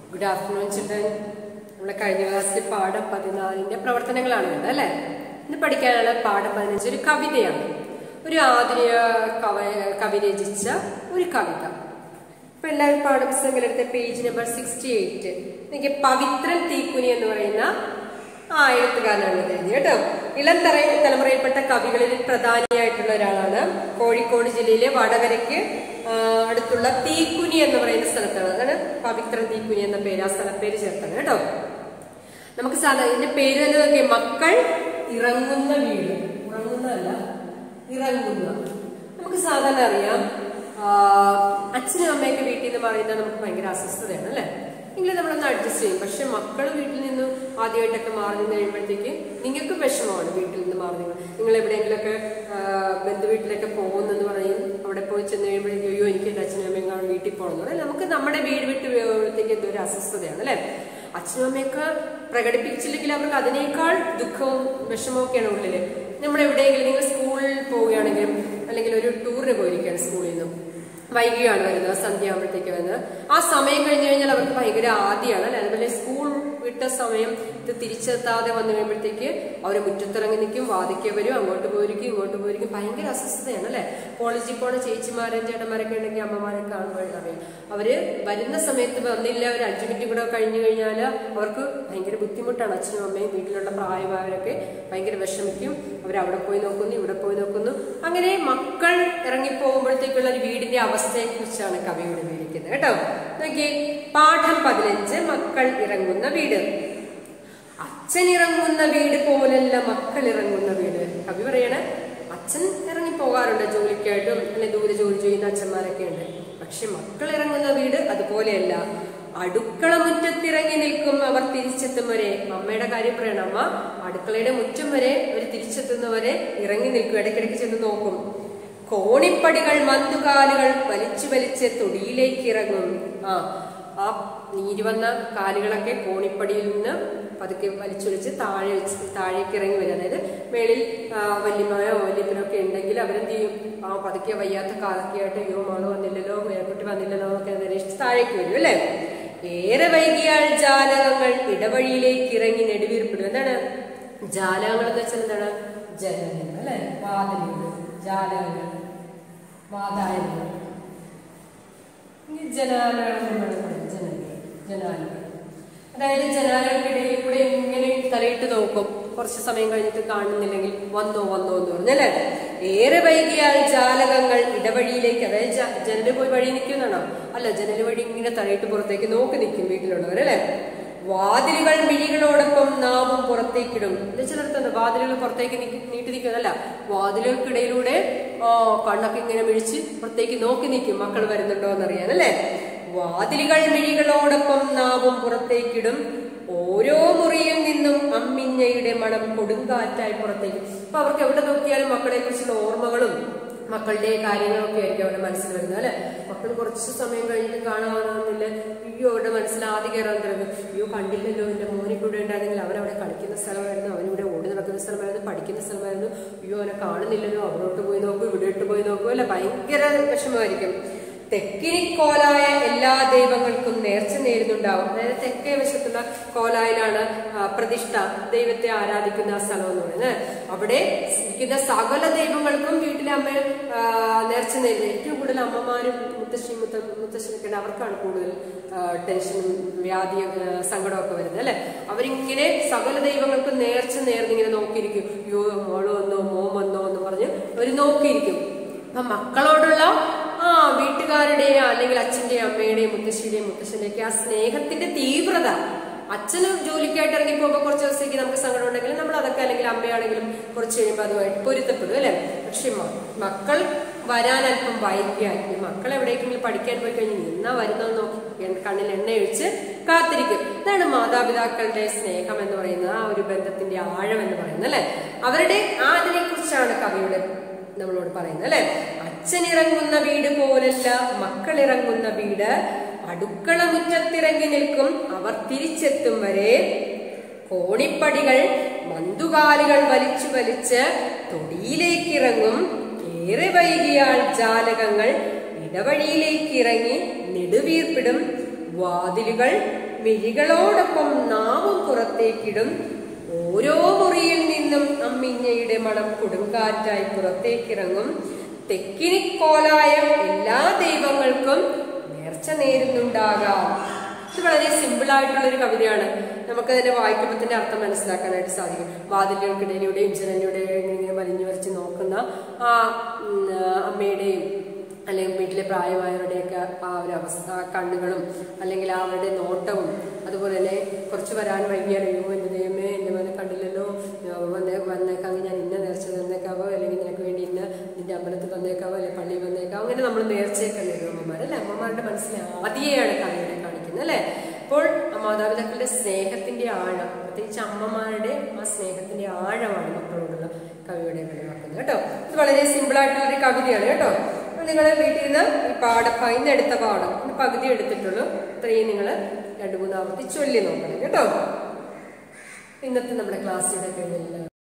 good afternoon children നമ്മുടെ കഴിഞ്ഞ ക്ലാസ്സിൽ പാഠം പതിനാലിന്റെ പ്രവർത്തനങ്ങളാണ് വേണ്ടത് അല്ലെ ഇന്ന് പഠിക്കാനുള്ള പാഠം പതിനഞ്ച് ഒരു കവിതയാണ് ഒരു ആധുനിക കവ കവി രചിച്ച ഒരു കവിത അപ്പൊ എല്ലാവരും പാഠപുസ്തകങ്ങളെടുത്ത പേജ് നമ്പർ സിക്സ്റ്റി എയ്റ്റ് എനിക്ക് പവിത്രൻ തീക്കുനി എന്ന് പറയുന്ന ആ എഴുത്തുകാരനാണ് ഇത് എഴുതിയത് കേട്ടോ ഇളം തറ തലമുറയിൽപ്പെട്ട കവികളിൽ പ്രധാനിയായിട്ടുള്ള ഒരാളാണ് കോഴിക്കോട് ജില്ലയിലെ വടകരയ്ക്ക് ആ, അടുത്തുള്ള തീക്കുനി എന്ന് പറയുന്ന സ്ഥലത്താണ് അതാണ് പവിത്രൻ തീക്കുനി എന്ന പേര് ആ സ്ഥലപ്പേര് ചേർത്താണ് കേട്ടോ നമുക്ക് സാധാരണ ഇതിന്റെ പേര് തന്നെ നോക്കിയേ മക്കൾ ഇറങ്ങുന്ന വീട് ഉറങ്ങുന്നതല്ല ഇറങ്ങുന്ന നമുക്ക് സാധാരണ അറിയാം ആ, അച്ഛനും അമ്മയൊക്കെ വീട്ടിൽ നിന്ന് പറയുന്നത് നമുക്ക് ഭയങ്കര അസ്വസ്ഥതയാണ് അല്ലെ എങ്കിലും നമ്മളൊന്ന് അഡ്ജസ്റ്റ് ചെയ്യും പക്ഷെ മക്കൾ വീട്ടിൽ നിന്ന് ആദ്യമായിട്ടൊക്കെ മാറി നിന്ന് കഴിയുമ്പോഴത്തേക്ക് നിങ്ങൾക്ക് വിഷമമാണ് വീട്ടിൽ നിന്ന് മാറി നിങ്ങൾ നിങ്ങൾ എവിടെയെങ്കിലുമൊക്കെ ആ, ബന്ധുവീട്ടിലൊക്കെ പോകുന്നെന്ന് പറയും അവിടെ പോയി ചെന്ന് കഴിയുമ്പോഴേക്കും അയ്യോ എനിക്ക് എൻ്റെ അച്ഛനും അമ്മയും കാണാൻ വീട്ടിൽ പോകണം എന്ന് പറയും നമുക്ക് നമ്മുടെ വീട് വിട്ട് പോകുമ്പോഴത്തേക്ക് എന്തോ ഒരു അസ്വസ്ഥതയാണ് അല്ലെ അച്ഛനും അമ്മയൊക്കെ പ്രകടിപ്പിച്ചില്ലെങ്കിൽ അവർക്ക് അതിനേക്കാൾ ദുഃഖവും വിഷമവും ഒക്കെയാണ് ഉള്ളില് നമ്മൾ എവിടെയെങ്കിലും നിങ്ങൾ സ്കൂളിൽ പോവുകയാണെങ്കിലും അല്ലെങ്കിൽ ഒരു ടൂറിന് പോയിരിക്കുകയാണ് സ്കൂളിൽ നിന്നും വൈകിയാണ് വരുന്നത് സന്ധ്യ ആകുമ്പോഴത്തേക്ക് വരുന്നത് ആ സമയം കഴിഞ്ഞു കഴിഞ്ഞാൽ അവർക്ക് ഭയങ്കര ആദ്യമാണ് അല്ലെ അതുപോലെ സ്കൂൾ വിട്ട സമയം ഇത് തിരിച്ചെത്താതെ വന്നു കഴിയുമ്പോഴത്തേക്ക് അവർ മുറ്റത്തിറങ്ങി നിൽക്കും വാദിക്കുക വരും അങ്ങോട്ട് പോയിരിക്കും ഇങ്ങോട്ട് പോയിരിക്കും ഭയങ്കര അസ്വസ്ഥതയാണ് അല്ലെ കോളേജിൽ പോണ ചേച്ചിമാരും ചേട്ടന്മാരൊക്കെ ഉണ്ടെങ്കിൽ അമ്മമാരൊക്കെ കാണുമ്പോഴറിയാം അവര് വരുന്ന സമയത്ത് വന്നില്ല ഒരു അഞ്ചു മിനിറ്റ് കൂടെ കഴിഞ്ഞു കഴിഞ്ഞാൽ അവർക്ക് ഭയങ്കര ബുദ്ധിമുട്ടാണ് അച്ഛനും അമ്മയും വീട്ടിലുള്ള പ്രായമായവരൊക്കെ ഭയങ്കര വിഷമിക്കും അവർ അവിടെ പോയി നോക്കുന്നു ഇവിടെ പോയി നോക്കുന്നു അങ്ങനെ മക്കൾ ഇറങ്ങിപ്പോകുമ്പോഴത്തേക്കുള്ള ഒരു വീടിന്റെ അവസ്ഥയെ കുറിച്ചാണ് കവിയോട് വിവരിക്കുന്നത് കേട്ടോ നോക്കിയേ പാഠം പതിനഞ്ച് മക്കൾ ഇറങ്ങുന്ന വീട് അച്ഛൻ ഇറങ്ങുന്ന വീട് പോലല്ല മക്കൾ ഇറങ്ങുന്ന വീട് കവി പറയണേ അച്ഛൻ ഇറങ്ങി പോകാറുണ്ട് ജോലിക്കായിട്ടും അല്ലെ ദൂരെ ജോലി ചെയ്യുന്ന അച്ഛന്മാരൊക്കെ ഉണ്ട് പക്ഷെ മക്കൾ ഇറങ്ങുന്ന വീട് അതുപോലെയല്ല അടുക്കള മുറ്റത്തിറങ്ങി നിൽക്കും അവർ തിരിച്ചെത്തും വരെ അമ്മയുടെ കാര്യം പറയണം അമ്മ അടുക്കളയുടെ മുറ്റം വരെ അവർ തിരിച്ചെത്തുന്നവരെ ഇറങ്ങി നിൽക്കും ഇടയ്ക്കിടയ്ക്ക് ചെന്ന് നോക്കും കോണിപ്പടികൾ മന്തുകാലുകൾ വലിച്ചു വലിച്ച് തൊടിയിലേക്ക് ഇറങ്ങും ആ ആ നീര് വന്ന കാലുകളൊക്കെ കോണിപ്പടിയിൽ നിന്ന് പതുക്കെ വലിച്ചൊലിച്ച് താഴെ വെച്ച് താഴേക്ക് ഇറങ്ങി വരും അതായത് മേളിൽ ആ, വല്യമ്മയോ വല്യപ്പനോ ഒക്കെ ഉണ്ടെങ്കിൽ അവരെന്ത് ചെയ്യും ആ പതുക്കെ വയ്യാത്ത കാലൊക്കെ ആയിട്ട് അയ്യോ മോള് വന്നില്ലല്ലോ മേൽക്കുട്ടി വന്നില്ലല്ലോ എന്നൊക്കെ നിരീക്ഷിച്ച് താഴേക്ക് വരും അല്ലേ ഏറെ വൈകിയാൽ ജാലകങ്ങൾ ഇടവഴിയിലേക്ക് ഇറങ്ങി നെടുവീർപ്പിടും എന്താണ് ജാലകങ്ങൾ എന്ന് വെച്ചാൽ എന്താണ് ജനലുകൾ അല്ലെ വാതിലുകൾ ജാലകങ്ങൾ വാതായനങ്ങൾ ഈ ജനാലകൾ എന്നാണ് പറയുന്നത് ജനലുകൾ ജനാലകൾ അതായത് ജനാലകൾക്കിടയിൽ കൂടെ ഇങ്ങനെ തലയിട്ട് നോക്കും കുറച്ച് സമയം കഴിഞ്ഞിട്ട് കാണുന്നില്ലെങ്കിൽ വന്നോ വന്നോ എന്ന് പറഞ്ഞല്ലേ ഏറെ വൈകിയാൽ ജാലകങ്ങൾ ഇടവഴിയിലേക്ക് അതായത് ജ- ജനല് പോയി വഴി നിൽക്കുന്നതാണോ അല്ല ജനല് വഴി ഇങ്ങനെ തലയിട്ട് പുറത്തേക്ക് നോക്കി നിൽക്കും വീട്ടിലുള്ളവരല്ലേ വാതിലുകൾ മിഴികളോടൊപ്പം നാവും പുറത്തേക്കിടും ഇത് ചിലർത്തുണ്ട് വാതിലുകൾ പുറത്തേക്ക് നീക്കി- നീട്ടി നിൽക്കുന്നതല്ല വാതിലുകൾക്കിടയിലൂടെ ആ കണ്ണൊക്കെ ഇങ്ങനെ മിഴിച്ച് പുറത്തേക്ക് നോക്കി നിൽക്കും മക്കൾ വരുന്നുണ്ടോ എന്നറിയാൻ അല്ലേ വാതിലുകൾ മിഴികളോടൊപ്പം നാവും പുറത്തേക്കിടും ഓരോ മുറിയിൽ നിന്നും അമ്മിഞ്ഞയുടെ മണം കൊടുങ്കാറ്റായി പുറത്തേക്ക് അപ്പൊ അവർക്ക് എവിടെ നോക്കിയാലും മക്കളെ കുറിച്ചുള്ള ഓർമ്മകളും മക്കളുടെ കാര്യങ്ങളൊക്കെ ആയിരിക്കും അവരുടെ മനസ്സിൽ വരുന്നത് അല്ലെ മക്കൾ കുറച്ച് സമയം കഴിഞ്ഞിട്ട് കാണാമെന്നില്ല അയ്യോ അവരുടെ മനസ്സിൽ ആദ്യം കയറാൻ തുടങ്ങും അയ്യോ കണ്ടില്ലല്ലോ എന്റെ മോനിക്ക് ഇവിടെ ഉണ്ടായിരുന്നെങ്കിൽ അവരവിടെ കളിക്കുന്ന സ്ഥലമായിരുന്നു അവനിവിടെ ഓടി നടക്കുന്ന സ്ഥലമായിരുന്നു പഠിക്കുന്ന സ്ഥലമായിരുന്നു അയ്യോ അവനെ കാണുന്നില്ലല്ലോ അവിടോട്ട് പോയി നോക്കൂ ഇവിടെ ഇട്ട് പോയി നോക്കൂ അല്ലെ ഭയങ്കര വിഷമമായിരിക്കും തെക്കിനിക്കോലായ എല്ലാ ദൈവങ്ങൾക്കും നേർച്ച നേരുന്നുണ്ടാവും അതായത് തെക്കേ വശത്തുള്ള കോലായിലാണ് ആ, പ്രതിഷ്ഠ ദൈവത്തെ ആരാധിക്കുന്ന ആ സ്ഥലം എന്ന് പറയുന്നത് അവിടെ ഇരിക്കുന്ന സകല ദൈവങ്ങൾക്കും വീട്ടിലെ അമ്മ ആ, നേർച്ച നേരുന്നത് ഏറ്റവും കൂടുതൽ അമ്മമാരും മുത്തശ്ശി മുത്ത മുത്തശ്ശനൊക്കെ ഉണ്ട് അവർക്കാണ് കൂടുതൽ ആ, ടെൻഷനും വ്യാധി ആ, സങ്കടമൊക്കെ വരുന്നത് അല്ലെ അവരിങ്ങനെ സകല ദൈവങ്ങൾക്കും നേർച്ച നേർന്നിങ്ങനെ നോക്കിയിരിക്കും അയ്യോ മോള് വന്നോ മോൻ വന്നോ എന്ന് പറഞ്ഞ് അവർ നോക്കിയിരിക്കും അപ്പൊ മക്കളോടുള്ള ആ വീട്ടുകാരുടെയോ അല്ലെങ്കിൽ അച്ഛന്റെയും അമ്മയുടെയും മുത്തശ്ശിയുടെയും മുത്തശ്ശന്റെയൊക്കെ ആ സ്നേഹത്തിന്റെ തീവ്രത അച്ഛനും ജോലിക്കായിട്ട് ഇറങ്ങിപ്പോകുമ്പോൾ കുറച്ച് ദിവസത്തേക്ക് നമുക്ക് സങ്കടം ഉണ്ടെങ്കിലും നമ്മൾ അതൊക്കെ അല്ലെങ്കിൽ അമ്മയാണെങ്കിലും കുറച്ച് കഴിയുമ്പോൾ അതുമായിട്ട് പൊരുത്തപ്പെടും അല്ലെ പക്ഷെ മ- മക്കൾ വരാൻ അല്പം വൈകിയാൽ ഈ മക്കൾ എവിടേക്കെങ്കിലും പഠിക്കാൻ പോയി കഴിഞ്ഞ് നിന്നാ വരുന്നതെന്ന് നോക്കി എൻ- കണ്ണിൽ എണ്ണ ഒഴിച്ച് കാത്തിരിക്കും ഇതാണ് മാതാപിതാക്കളുടെ സ്നേഹം എന്ന് പറയുന്നത് ആ ഒരു ബന്ധത്തിന്റെ ആഴം എന്ന് പറയുന്നത് അല്ലെ അവരുടെ ആ അതിനെ കുറിച്ചാണ് കവിയുടെ നമ്മളോട് പറയുന്നത് അല്ലെ അച്ഛൻ ഇറങ്ങുന്ന വീട് പോലല്ല മക്കൾ ഇറങ്ങുന്ന വീട് അടുക്കള മുറ്റത്തിറങ്ങി നിൽക്കും അവർ തിരിച്ചെത്തും വരെ കോണിപ്പടികൾ മന്തുകാലുകൾ വലിച്ചു വലിച്ച് തൊടിയിലേക്ക് ഇറങ്ങും ഏറെ വൈകിയാൽ ജാലകങ്ങൾ ഇടവഴിയിലേക്ക് ഇറങ്ങി നെടുവീർപ്പിടും വാതിലുകൾ മിഴികളോടൊപ്പം നാവും പുറത്തേക്കിടും ഓരോ മുറിയിൽ നിന്നും അമ്മിഞ്ഞയുടെ മണം കൊടുങ്കാറ്റായി പുറത്തേക്കിറങ്ങും തെക്കിനിക്കോലായം എല്ലാ ദൈവങ്ങൾക്കും നേർച്ച നേരുന്നുണ്ടാകാം ഇത് വളരെ സിമ്പിൾ ആയിട്ടുള്ള ഒരു കവിതയാണ് നമുക്ക് അതിന്റെ വായിക്കുമ്പോൾ തന്നെ അർത്ഥം മനസ്സിലാക്കാനായിട്ട് സാധിക്കും വാതിലുകൾക്കിടയിലൂടെയും ജനലിലൂടെയും ഇങ്ങനെ വലിഞ്ഞു വരച്ച് നോക്കുന്ന ആ ഉം, അമ്മയുടെയും അല്ലെങ്കിൽ വീട്ടിലെ പ്രായമായവരുടെയൊക്കെ ആ ഒരു അവസ്ഥ ആ കണ്ണുകളും അല്ലെങ്കിൽ ആ അവരുടെ നോട്ടവും അതുപോലെ തന്നെ കുറച്ച് വരാൻ വൈകിയാൽ അയ്യോ എൻ്റെ ദൈവമേ എൻ്റെ മോനെ കണ്ടില്ലല്ലോ ഞാൻ വന്നേ വന്നേക്കാമെങ്കിൽ ഞാൻ ഇന്ന നേർച്ച തന്നേക്കാവോ അല്ലെങ്കിൽ നിനക്ക് വേണ്ടി ഇന്ന നിന്റെ അമ്പലത്തിൽ വന്നേക്കാവോ അല്ലെങ്കിൽ പള്ളിയിൽ വന്നേക്കാവോ അങ്ങനെ നമ്മൾ നേർച്ചയൊക്കെ നേരും അമ്മമാർ അല്ലെ അമ്മമാരുടെ മനസ്സിൽ ആദ്യമാണ് കവിയുടെ കാണിക്കുന്നത് അല്ലേ അപ്പോൾ ആ മാതാപിതാക്കളുടെ സ്നേഹത്തിന്റെ ആഴം പ്രത്യേകിച്ച് അമ്മമാരുടെ ആ സ്നേഹത്തിന്റെ ആഴമാണ് മക്കളോടുള്ള കവിയുടെ വെളിവാക്കുന്നത് കേട്ടോ ഇത് വളരെ സിമ്പിൾ ആയിട്ടുള്ള ഒരു കവിതയാണ് കേട്ടോ അപ്പൊ നിങ്ങൾ വീട്ടിൽ നിന്ന് ഈ പാഠം ഇന്ന് എടുത്ത പാഠം ഇന്ന് പകുതി എടുത്തിട്ടുള്ളൂ ഇത്രയും നിങ്ങൾ രണ്ടു മൂന്ന് ആവർത്തി ചൊല്ലി നോക്കണം കേട്ടോ ഇന്നത്തെ നമ്മുടെ ക്ലാസ് ഇവിടെ കഴിഞ്ഞില്ല